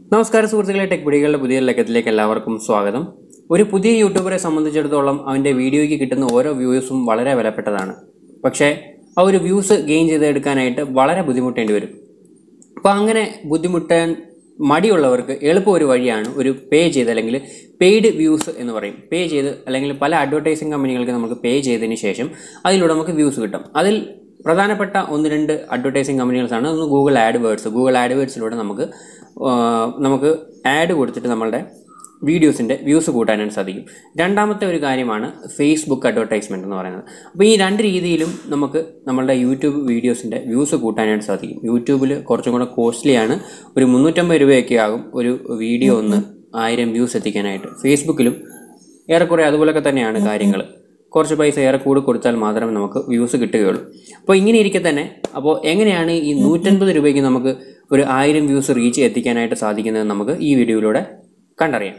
നമസ്കാരം സുഹൃത്തുക്കളെ ടെക് പിടികളുടെ പുതിയ ലക്കത്തിലേക്ക് എല്ലാവർക്കും സ്വാഗതം ഒരു പുതിയ യൂട്യൂബറെ സംബന്ധിച്ചിടത്തോളം അവൻ്റെ വീഡിയോയ്ക്ക് കിട്ടുന്ന ഓരോ വ്യൂസും വളരെ വിലപ്പെട്ടതാണ് പക്ഷേ ആ ഒരു വ്യൂസ് ഗെയിൻ ചെയ്തെടുക്കാനായിട്ട് വളരെ ബുദ്ധിമുട്ടേണ്ടി വരും അപ്പോൾ അങ്ങനെ ബുദ്ധിമുട്ടാൻ മടിയുള്ളവർക്ക് എളുപ്പം ഒരു വഴിയാണ് ഒരു പേ ചെയ്ത് അല്ലെങ്കിൽ പെയ്ഡ് വ്യൂസ് എന്ന് പറയും പേ ചെയ്ത് അല്ലെങ്കിൽ പല അഡ്വർടൈസിങ് കമ്പനികൾക്ക് നമുക്ക് പേ ചെയ്തതിന് ശേഷം അതിലൂടെ നമുക്ക് വ്യൂസ് കിട്ടും അതിൽ പ്രധാനപ്പെട്ട ഒന്ന് രണ്ട് അഡ്വർടൈസിങ് കമ്പനികൾസാണ് ഒന്ന് ഗൂഗിൾ ആഡ് വേർഡ്സ് ഗൂഗിൾ ആഡ് വേർഡ്സിലൂടെ നമുക്ക് ആ, നമുക്ക് ആഡ് കൊടുത്തിട്ട് നമ്മളുടെ വീഡിയോസിൻ്റെ വ്യൂസ് കൂട്ടാനായിട്ട് സാധിക്കും രണ്ടാമത്തെ ഒരു കാര്യമാണ് ഫേസ്ബുക്ക് അഡ്വർടൈസ്മെൻറ്റ് എന്ന് പറയുന്നത് അപ്പോൾ ഈ രണ്ട് രീതിയിലും നമുക്ക് നമ്മളുടെ യൂട്യൂബ് വീഡിയോസിൻ്റെ വ്യൂസ് കൂട്ടാനായിട്ട് സാധിക്കും യൂട്യൂബിൽ കുറച്ചും കൂടെ കോസ്റ്റ്ലിയാണ് ഒരു മുന്നൂറ്റമ്പത് രൂപയൊക്കെ ആകും ഒരു വീഡിയോ ഒന്ന് ആയിരം വ്യൂസ് എത്തിക്കാനായിട്ട് ഫേസ്ബുക്കിലും ഏറെക്കുറെ അതുപോലൊക്കെ തന്നെയാണ് കാര്യങ്ങൾ കുറച്ച് പൈസ ഏറെ കൂടി കൊടുത്താൽ മാത്രമേ നമുക്ക് വ്യൂസ് കിട്ടുകയുള്ളൂ അപ്പോൾ ഇങ്ങനെ ഇരിക്കെ തന്നെ അപ്പോൾ എങ്ങനെയാണ് ഈ നൂറ്റൻപത് രൂപയ്ക്ക് നമുക്ക് ഒരു ആയിരം വ്യൂസ് റീച്ച് എത്തിക്കാനായിട്ട് സാധിക്കുന്നത് നമുക്ക് ഈ വീഡിയോയിലൂടെ കണ്ടറിയാം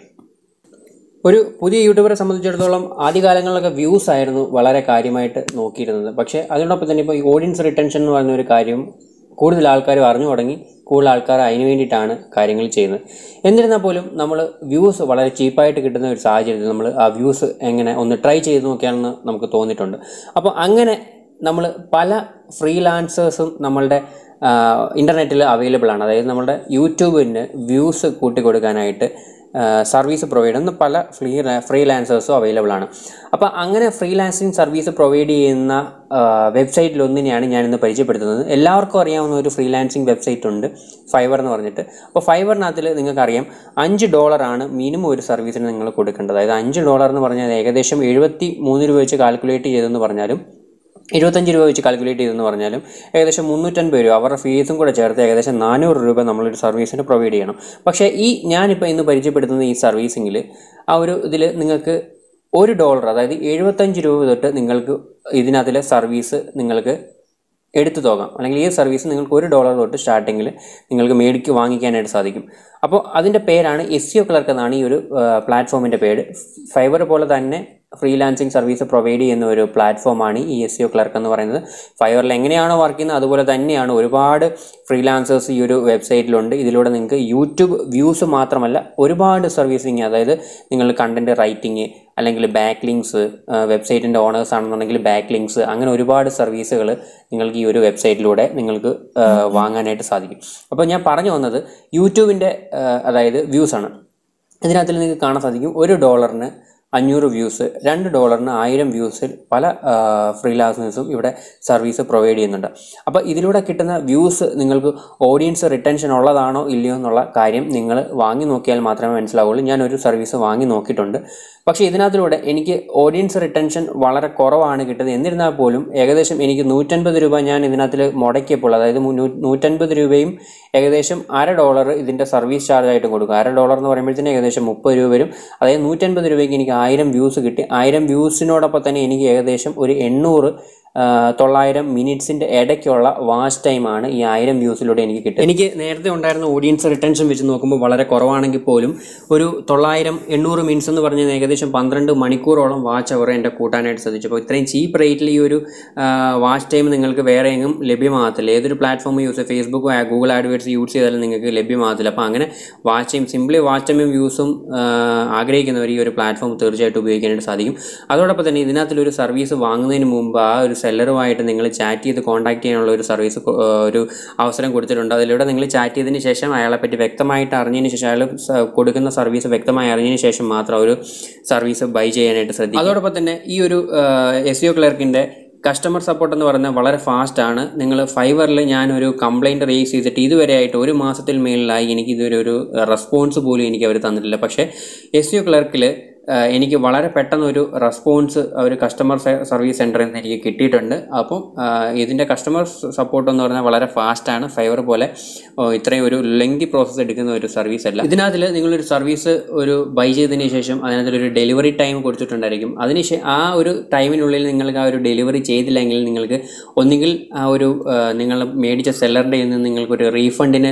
ഒരു പുതിയ യൂട്യൂബറെ സംബന്ധിച്ചിടത്തോളം ആദ്യകാലങ്ങളിലൊക്കെ വ്യൂസ് ആയിരുന്നു വളരെ കാര്യമായിട്ട് നോക്കിയിരുന്നത് പക്ഷേ അതിനോടൊപ്പം തന്നെ ഇപ്പോൾ ഈ ഓഡിയൻസ് റിട്ടൻഷൻ എന്ന് പറയുന്ന ഒരു കാര്യം കൂടുതൽ ആൾക്കാർ അറിഞ്ഞു തുടങ്ങി കൂടുതൽ ആൾക്കാർ അതിന് വേണ്ടിയിട്ടാണ് കാര്യങ്ങൾ ചെയ്യുന്നത് എന്നിരുന്നാൽ പോലും നമ്മൾ വ്യൂസ് വളരെ ചീപ്പായിട്ട് കിട്ടുന്ന ഒരു സാഹചര്യത്തിൽ നമ്മൾ ആ വ്യൂസ് എങ്ങനെ ഒന്ന് ട്രൈ ചെയ്ത് നോക്കിയാണെന്ന് നമുക്ക് തോന്നിയിട്ടുണ്ട് അപ്പോൾ അങ്ങനെ നമ്മൾ പല ഫ്രീലാൻസേഴ്സും നമ്മളുടെ ഇൻ്റർനെറ്റിൽ അവൈലബിൾ ആണ് അതായത് നമ്മുടെ യൂട്യൂബിന് വ്യൂസ് കൂട്ടി കൊടുക്കാനായിട്ട് സർവീസ് പ്രൊവൈഡ് ചെയ്യുന്ന പല ഫ്രീ ഫ്രീലാൻസേഴ്സും അവൈലബിൾ ആണ് അപ്പോൾ അങ്ങനെ ഫ്രീലാൻസിങ് സർവീസ് പ്രൊവൈഡ് ചെയ്യുന്ന വെബ്സൈറ്റിൽ ഒന്നിനെയാണ് ഞാനിന്ന് പരിചയപ്പെടുത്തുന്നത് എല്ലാവർക്കും അറിയാവുന്ന ഒരു ഫ്രീലാൻസിങ് വെബ്സൈറ്റ് ഉണ്ട് ഫൈവർ എന്ന് പറഞ്ഞിട്ട് അപ്പോൾ ഫൈവറിനകത്തിൽ നിങ്ങൾക്കറിയാം അഞ്ച് ഡോളറാണ് മിനിമം ഒരു സർവീസിന് നിങ്ങൾ കൊടുക്കേണ്ടത് അതായത് അഞ്ച് ഡോളർ എന്ന് പറഞ്ഞാൽ ഏകദേശം എഴുപത്തി മൂന്ന് രൂപ വെച്ച് കാൽക്കുലേറ്റ് ചെയ്തെന്ന് പറഞ്ഞാലും ഇരുപത്തഞ്ച് രൂപ വെച്ച് കാൽക്കുലേറ്റ് ചെയ്തെന്ന് പറഞ്ഞാലും ഏകദേശം മുന്നൂറ്റൻപത് രൂപ അവരുടെ ഫീസും കൂടെ ചേർത്ത് ഏകദേശം നാനൂറ് രൂപ നമ്മളൊരു സർവീസിന് പ്രൊവൈഡ് ചെയ്യണം പക്ഷേ ഈ ഞാനിപ്പോൾ ഇന്ന് പരിചയപ്പെടുത്തുന്ന ഈ സർവീസിങ്ങിൽ ആ ഒരു ഇതിൽ നിങ്ങൾക്ക് ഒരു ഡോളർ അതായത് എഴുപത്തഞ്ച് രൂപ തൊട്ട് നിങ്ങൾക്ക് ഇതിനകത്തിലെ സർവീസ് നിങ്ങൾക്ക് എടുത്തു തോകാം അല്ലെങ്കിൽ ഈ സർവീസ് നിങ്ങൾക്ക് ഒരു ഡോളർ തൊട്ട് സ്റ്റാർട്ടിങ്ങിൽ നിങ്ങൾക്ക് മേടിക്ക് വാങ്ങിക്കാനായിട്ട് സാധിക്കും അപ്പോൾ അതിൻ്റെ പേരാണ് എസ് സി ഒ ക്ലർക്ക് എന്നാണ് ഈ ഒരു പ്ലാറ്റ്ഫോമിൻ്റെ പേര് ഫൈബർ പോലെ തന്നെ ഫ്രീലാൻസിങ് സർവീസ് പ്രൊവൈഡ് ചെയ്യുന്ന ഒരു പ്ലാറ്റ്ഫോമാണ് ഈ എസ് സി ഒ ക്ലർക്ക് എന്ന് പറയുന്നത് ഫൈവറിൽ എങ്ങനെയാണോ വർക്ക് ചെയ്യുന്നത് അതുപോലെ തന്നെയാണ് ഒരുപാട് ഫ്രീലാൻസേഴ്സ് ഈ ഒരു വെബ്സൈറ്റിലുണ്ട് ഇതിലൂടെ നിങ്ങൾക്ക് യൂട്യൂബ് വ്യൂസ് മാത്രമല്ല ഒരുപാട് സർവീസിങ് അതായത് നിങ്ങൾ കണ്ടൻറ് റൈറ്റിംഗ് അല്ലെങ്കിൽ ബാക്ക് ലിങ്ക്സ് വെബ്സൈറ്റിൻ്റെ ഓണേഴ്സ് ആണെന്നുണ്ടെങ്കിൽ ബാക്ക് ലിങ്ക്സ് അങ്ങനെ ഒരുപാട് സർവീസുകൾ നിങ്ങൾക്ക് ഈ ഒരു വെബ്സൈറ്റിലൂടെ നിങ്ങൾക്ക് ആ, വാങ്ങാനായിട്ട് സാധിക്കും അപ്പോൾ ഞാൻ പറഞ്ഞു വന്നത് യൂട്യൂബിൻ്റെ അതായത് വ്യൂസ് ആണ് ഇതിനകത്തിൽ നിങ്ങൾക്ക് കാണാൻ സാധിക്കും ഒരു ഡോളറിന് അഞ്ഞൂറ് വ്യൂസ് രണ്ട് ഡോളറിന് ആയിരം വ്യൂസ് പല ഫ്രീലാൻസേഴ്സും ഇവിടെ സർവീസ് പ്രൊവൈഡ് ചെയ്യുന്നുണ്ട് അപ്പോൾ ഇതിലൂടെ കിട്ടുന്ന വ്യൂസ് നിങ്ങൾക്ക് ഓഡിയൻസ് റിട്ടൻഷൻ ഉള്ളതാണോ ഇല്ലയോ എന്നുള്ള കാര്യം നിങ്ങൾ വാങ്ങി നോക്കിയാൽ മാത്രമേ മനസ്സിലാവുള്ളൂ ഞാൻ ഒരു സർവീസ് വാങ്ങി നോക്കിയിട്ടുണ്ട് പക്ഷേ ഇതിനകത്തിലൂടെ എനിക്ക് ഓഡിയൻസ് റിട്ടൻഷൻ വളരെ കുറവാണ് കിട്ടുന്നത് എന്നിരുന്നാൽ പോലും ഏകദേശം എനിക്ക് നൂറ്റൻപത് രൂപ ഞാൻ ഇതിനകത്തിൽ മുടക്കിയപ്പോൾ അതായത് നൂ- നൂറ്റൻപത് രൂപയും ഏകദേശം അര ഡോളർ ഇതിൻ്റെ സർവീസ് ചാർജ് ആയിട്ട് കൊടുക്കും അര ഡോളർ എന്ന് പറയുമ്പോഴത്തേന് ഏകദേശം മുപ്പത് രൂപ വരും അതായത് നൂറ്റൻപത് രൂപയ്ക്ക് എനിക്ക് ആയിരം വ്യൂസ് കിട്ടി ആയിരം വ്യൂസിനോടൊപ്പം തന്നെ എനിക്ക് ഏകദേശം ഒരു എണ്ണൂറ് ആ, തൊള്ളായിരം മിനിറ്റ്സിൻ്റെ ഇടയ്ക്കുള്ള വാച്ച് ടൈമാണ് ഈ ആയിരം വ്യൂസിലൂടെ എനിക്ക് കിട്ടും എനിക്ക് നേരത്തെ ഉണ്ടായിരുന്ന ഓഡിയൻസ് റിട്ടൻഷൻ വെച്ച് നോക്കുമ്പോൾ വളരെ കുറവാണെങ്കിൽ പോലും ഒരു തൊള്ളായിരം എണ്ണൂറ് മിനിറ്റ്സ് എന്ന് പറഞ്ഞാൽ ഏകദേശം പന്ത്രണ്ട് മണിക്കൂറോളം വാച്ച് അവർ എൻ്റെ കൂട്ടാനായിട്ട് സാധിച്ചു അപ്പോൾ ഇത്രയും ചീപ്പ് റേറ്റിൽ ഈ ഒരു വാച്ച് ടൈം നിങ്ങൾക്ക് വേറെ എങ്ങും ലഭ്യമാകത്തില്ല ഏതൊരു platform use Facebook Google AdWords use ചെയ്താലും നിങ്ങൾക്ക് ലഭ്യമാകത്തില്ല അപ്പോൾ അങ്ങനെ വാച്ച് ടൈം സിംപ്ലി വാച്ച് ടൈമും വ്യൂസും ആഗ്രഹിക്കുന്നവർ ഈ ഒരു പ്ലാറ്റ്ഫോം തീർച്ചയായിട്ടും ഉപയോഗിക്കാനായിട്ട് സാധിക്കും അതോടൊപ്പം തന്നെ ഇതിനകത്തൊരു സർവീസ് വാങ്ങുന്നതിന് മുമ്പ് ആ ഒരു സെല്ലറുമായിട്ട് നിങ്ങൾ ചാറ്റ് ചെയ്ത് കോൺടാക്ട് ചെയ്യാനുള്ള ഒരു സർവീസ് കൊ- ആ, ഒരു അവസരം കൊടുത്തിട്ടുണ്ട് അതിലൂടെ നിങ്ങൾ ചാറ്റ് ചെയ്തതിന് ശേഷം അയാളെ പറ്റി വ്യക്തമായിട്ട് അറിഞ്ഞതിന് ശേഷം അയാൾ സ- കൊടുക്കുന്ന സർവീസ് വ്യക്തമായി അറിഞ്ഞതിന് ശേഷം മാത്രം ഒരു സർവീസ് ബൈ ചെയ്യാനായിട്ട് ശ്രദ്ധിക്കും അതോടൊപ്പം തന്നെ ഈ ഒരു എസ് യു ക്ലർക്കിൻ്റെ കസ്റ്റമർ സപ്പോർട്ട് എന്ന് പറയുന്നത് വളരെ ഫാസ്റ്റ് ആണ് നിങ്ങൾ ഫൈവറിൽ ഞാനൊരു കംപ്ലൈൻറ്റ് റേസ് ചെയ്തിട്ട് ഇതുവരെ ആയിട്ട് ഒരു മാസത്തിൽ മേളിലായി എനിക്ക് ഇതുവരെ ഒരു റെസ്പോൺസ് പോലും എനിക്ക് അവർ തന്നിട്ടില്ല പക്ഷേ എസ് യു ക്ലർക്കിൽ എനിക്ക് വളരെ പെട്ടെന്ന് ഒരു റെസ്പോൺസ് ഒരു കസ്റ്റമർ സർവീസ് സെൻറ്ററിൽ നിന്ന് എനിക്ക് കിട്ടിയിട്ടുണ്ട് അപ്പം ഇതിൻ്റെ കസ്റ്റമർ സപ്പോർട്ട് എന്ന് പറഞ്ഞാൽ വളരെ ഫാസ്റ്റാണ് ഫൈവർ പോലെ ഓ, ഇത്രയും ഒരു ലെങ്തി പ്രോസസ്സ് എടുക്കുന്ന ഒരു സർവീസ് അല്ല ഇതിനകത്തിൽ നിങ്ങളൊരു സർവീസ് ഒരു ബൈ ചെയ്തതിന് ശേഷം അതിനകത്തൊരു ഡെലിവറി ടൈം കൊടുത്തിട്ടുണ്ടായിരിക്കും അതിന് ശേ- ആ ഒരു ടൈമിനുള്ളിൽ നിങ്ങൾക്ക് ആ ഒരു ഡെലിവറി ചെയ്തില്ലെങ്കിൽ നിങ്ങൾക്ക് ഒന്നുകിൽ ആ ഒരു ആ, നിങ്ങൾ മേടിച്ച സെല്ലറിൻ്റെ നിന്ന് നിങ്ങൾക്കൊരു റീഫണ്ടിന്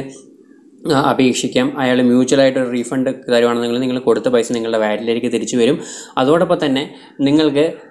ആ, അപേക്ഷിക്കാം അയാൾ മ്യൂച്വലായിട്ട് ഒരു റീഫണ്ട് തരുവാണെന്നുണ്ടെങ്കിൽ നിങ്ങൾ കൊടുത്ത പൈസ നിങ്ങളുടെ വാലറ്റിലേക്ക് തിരിച്ചു വരും അതോടൊപ്പം തന്നെ നിങ്ങൾക്ക്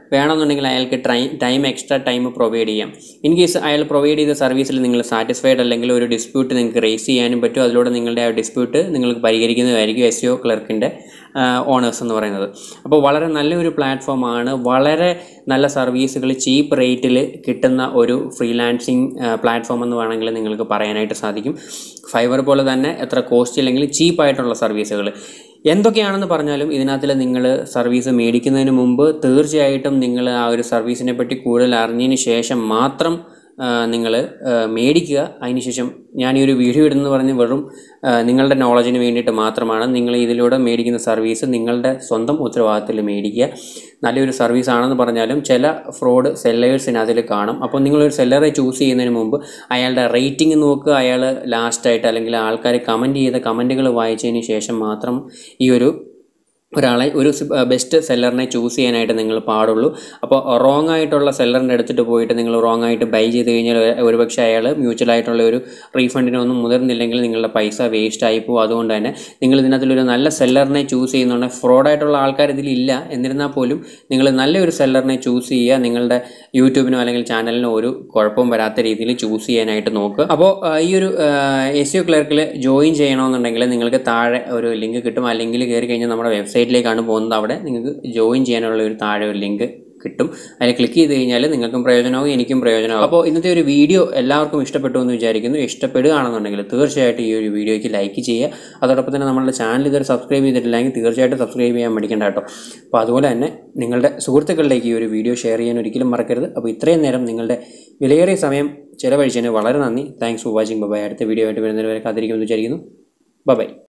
വേണമെന്നുണ്ടെങ്കിൽ അയാൾക്ക് try time extra time provide ചെയ്യാം ഇൻ കേസ് അയാൾ പ്രൊവൈഡ് ചെയ്ത സർവീസിൽ നിങ്ങൾ സാറ്റിസ്ഫൈഡ് അല്ലെങ്കിൽ ഒരു ഡിസ്പ്യൂട്ട് നിങ്ങൾക്ക് റേസ് ചെയ്യാനും പറ്റും അതിലൂടെ നിങ്ങളുടെ ആ ഡിസ്പ്യൂട്ട് നിങ്ങൾക്ക് പരിഹരിക്കുന്നതായിരിക്കും എസ് ഒ ക്ലർക്കിൻ്റെ ഓണേഴ്സ് എന്ന് പറയുന്നത് അപ്പോൾ വളരെ നല്ലൊരു പ്ലാറ്റ്ഫോമാണ് വളരെ നല്ല സർവീസുകൾ ചീപ്പ് റേറ്റിൽ കിട്ടുന്ന ഒരു ഫ്രീലാൻസിങ് പ്ലാറ്റ്ഫോം എന്ന് വേണമെങ്കിൽ നിങ്ങൾക്ക് പറയാനായിട്ട് സാധിക്കും ഫൈവർ പോലെ തന്നെ എത്ര കോസ്റ്റ് ഇല്ലെങ്കിൽ ചീപ്പായിട്ടുള്ള സർവീസുകൾ എന്തൊക്കെയാണെന്ന് പറഞ്ഞാലും ഇതിനകത്തിൽ നിങ്ങൾ സർവീസ് മേടിക്കുന്നതിന് മുമ്പ് തീർച്ചയായിട്ടും നിങ്ങൾ ആ ഒരു സർവീസിനെ പറ്റി കൂടുതൽ അറിഞ്ഞതിന് ശേഷം മാത്രം നിങ്ങൾ മേടിക്കുക അതിനുശേഷം ഞാൻ ഈ ഒരു വീഡിയോ ഇടുന്നത് പറഞ്ഞ് വെറും ആ, നിങ്ങളുടെ നോളജിന് വേണ്ടിയിട്ട് മാത്രമാണ് നിങ്ങൾ ഇതിലൂടെ മേടിക്കുന്ന സർവീസ് നിങ്ങളുടെ സ്വന്തം ഉത്തരവാദിത്തത്തിൽ മേടിക്കുക നല്ലൊരു സർവീസ് ആണെന്ന് പറഞ്ഞാലും ചില ഫ്രോഡ് സെല്ലേഴ്സിന് അതിൽ കാണും അപ്പോൾ നിങ്ങളൊരു സെല്ലറെ ചൂസ് ചെയ്യുന്നതിന് മുമ്പ് അയാളുടെ റേറ്റിംഗ് നോക്കുക അയാൾ ലാസ്റ്റായിട്ട് അല്ലെങ്കിൽ ആൾക്കാർ കമൻറ്റ് ചെയ്ത കമൻറ്റുകൾ വായിച്ചതിന് ശേഷം മാത്രം ഈ ഒരു ഒരാളെ ഒരു ബെസ്റ്റ് സെല്ലറിനെ ചൂസ് ചെയ്യാനായിട്ട് നിങ്ങൾ പാടുള്ളൂ അപ്പോൾ റോങ് ആയിട്ടുള്ള സെല്ലറിൻ്റെ അടുത്തിട്ട് പോയിട്ട് നിങ്ങൾ റോങ് ആയിട്ട് ബൈ ചെയ്ത് കഴിഞ്ഞാൽ ഒരു- ഒരുപക്ഷെ അയാൾ മ്യൂച്വൽ ആയിട്ടുള്ള ഒരു റീഫണ്ടിനൊന്നും മുതിർന്നില്ലെങ്കിൽ നിങ്ങളുടെ പൈസ വേസ്റ്റ് ആയി പോകും അതുകൊണ്ട് തന്നെ നിങ്ങൾ ഇതിനകത്തൊരു നല്ല സെല്ലറിനെ ചൂസ് ചെയ്യുന്നുണ്ട് ഫ്രോഡായിട്ടുള്ള ആൾക്കാർ ഇതിലില്ല എന്നിരുന്നാൽ പോലും നിങ്ങൾ നല്ലൊരു സെല്ലറിനെ ചൂസ് ചെയ്യുക നിങ്ങളുടെ യൂട്യൂബിനോ അല്ലെങ്കിൽ ചാനലിനോ ഒരു കുഴപ്പവും വരാത്ത രീതിയിൽ ചൂസ് ചെയ്യാനായിട്ട് നോക്കുക അപ്പോൾ ഈ ഒരു എസ് യു ക്ലർക്കിൽ ജോയിൻ ചെയ്യണമെന്നുണ്ടെങ്കിൽ നിങ്ങൾക്ക് താഴെ ഒരു ലിങ്ക് കിട്ടും ആ ലിങ്കിൽ കയറി കഴിഞ്ഞാൽ നമ്മുടെ വെബ്സൈറ്റിലേക്കാണ് പോകുന്നത് അവിടെ നിങ്ങൾക്ക് ജോയിൻ ചെയ്യാനുള്ള ഒരു താഴെ ഒരു ലിങ്ക് കിട്ടും അതിൽ ക്ലിക്ക് ചെയ്ത് കഴിഞ്ഞാൽ നിങ്ങൾക്കും പ്രയോജനമാവും എനിക്കും പ്രയോജനമാവും അപ്പോൾ ഇന്നത്തെ ഒരു വീഡിയോ എല്ലാവർക്കും ഇഷ്ടപ്പെട്ടു എന്ന് വിചാരിക്കുന്നു ഇഷ്ടപ്പെടുകയാണെന്നുണ്ടെങ്കിൽ തീർച്ചയായിട്ടും ഈ ഒരു വീഡിയോയ്ക്ക് ലൈക്ക് ചെയ്യുക അതോടൊപ്പം തന്നെ നമ്മളുടെ ചാനൽ ഇതുവരെ സബ്സ്ക്രൈബ് ചെയ്തിട്ടില്ലെങ്കിൽ തീർച്ചയായിട്ടും സബ്സ്ക്രൈബ് ചെയ്യാൻ മടിക്കേണ്ട കേട്ടോ അപ്പോൾ അതുപോലെ തന്നെ നിങ്ങളുടെ സുഹൃത്തുക്കളിലേക്ക് ഈ ഒരു വീഡിയോ ഷെയർ ചെയ്യാൻ ഒരിക്കലും മറക്കരുത് അപ്പോൾ ഇത്രയും നേരം നിങ്ങളുടെ വിലയേറിയ സമയം ചിലവഴിച്ചതിന് വളരെ നന്ദി താങ്ക്സ് ഫോർ വാച്ചിങ് ബൈ അടുത്ത വീഡിയോ ആയിട്ട് വരുന്നവരെ കാത്തിരിക്കുമെന്ന് വിചാരിക്കുന്നു ബൈ